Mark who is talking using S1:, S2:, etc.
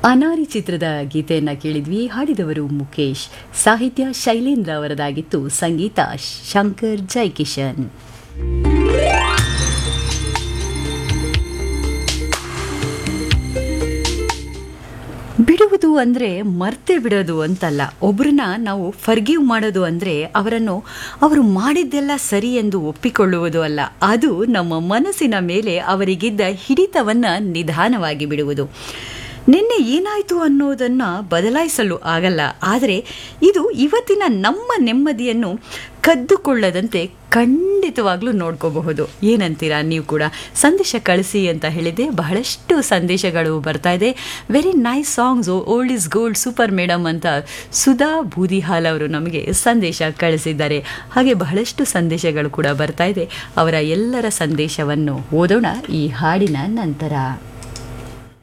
S1: ಅನಾರಿ ಚಿತ್ರದ ಗೀತೆಯನ್ನ ಕೇಳಿದ್ವಿ ಹಾಡಿದವರು ಮುಖೇಶ್ ಸಾಹಿತ್ಯ ಶೈಲೇಂದ್ರ ಅವರದಾಗಿತ್ತು ಸಂಗೀತ ಶಂಕರ್ ಜೈಕಿಶನ್ ಬಿಡುವುದು ಅಂದರೆ ಮರ್ತೆ ಬಿಡೋದು ಅಂತಲ್ಲ ಒಬ್ಬರನ್ನ ನಾವು ಫರ್ಗಿವ್ ಮಾಡೋದು ಅಂದರೆ ಅವರನ್ನು ಅವರು ಮಾಡಿದ್ದೆಲ್ಲ ಸರಿ ಎಂದು ಒಪ್ಪಿಕೊಳ್ಳುವುದು ಅಲ್ಲ ಅದು ನಮ್ಮ ಮನಸ್ಸಿನ ಮೇಲೆ ಅವರಿಗಿದ್ದ ಹಿಡಿತವನ್ನು ನಿಧಾನವಾಗಿ ಬಿಡುವುದು ನಿನ್ನೆ ಏನಾಯಿತು ಅನ್ನೋದನ್ನು ಬದಲಾಯಿಸಲು ಆಗಲ್ಲ ಆದರೆ ಇದು ಇವತ್ತಿನ ನಮ್ಮ ನೆಮ್ಮದಿಯನ್ನು ಕದ್ದುಕೊಳ್ಳದಂತೆ ಖಂಡಿತವಾಗ್ಲೂ ನೋಡ್ಕೋಬಹುದು ಏನಂತೀರಾ ನೀವು ಕೂಡ ಸಂದೇಶ ಕಳಿಸಿ ಅಂತ ಹೇಳಿದೆ ಬಹಳಷ್ಟು ಸಂದೇಶಗಳು ಬರ್ತಾ ಇದೆ very nice songs old is gold super madam ಅಂತ ಸುಧಾ ಬೂದಿಹಾಲ್ ಅವರು ನಮಗೆ ಸಂದೇಶ ಕಳಿಸಿದ್ದಾರೆ ಹಾಗೆ ಬಹಳಷ್ಟು ಸಂದೇಶಗಳು ಕೂಡ ಬರ್ತಾ ಇದೆ ಅವರ ಎಲ್ಲರ ಸಂದೇಶವನ್ನು ಓದೋಣ ಈ ಹಾಡಿನ ನಂತರ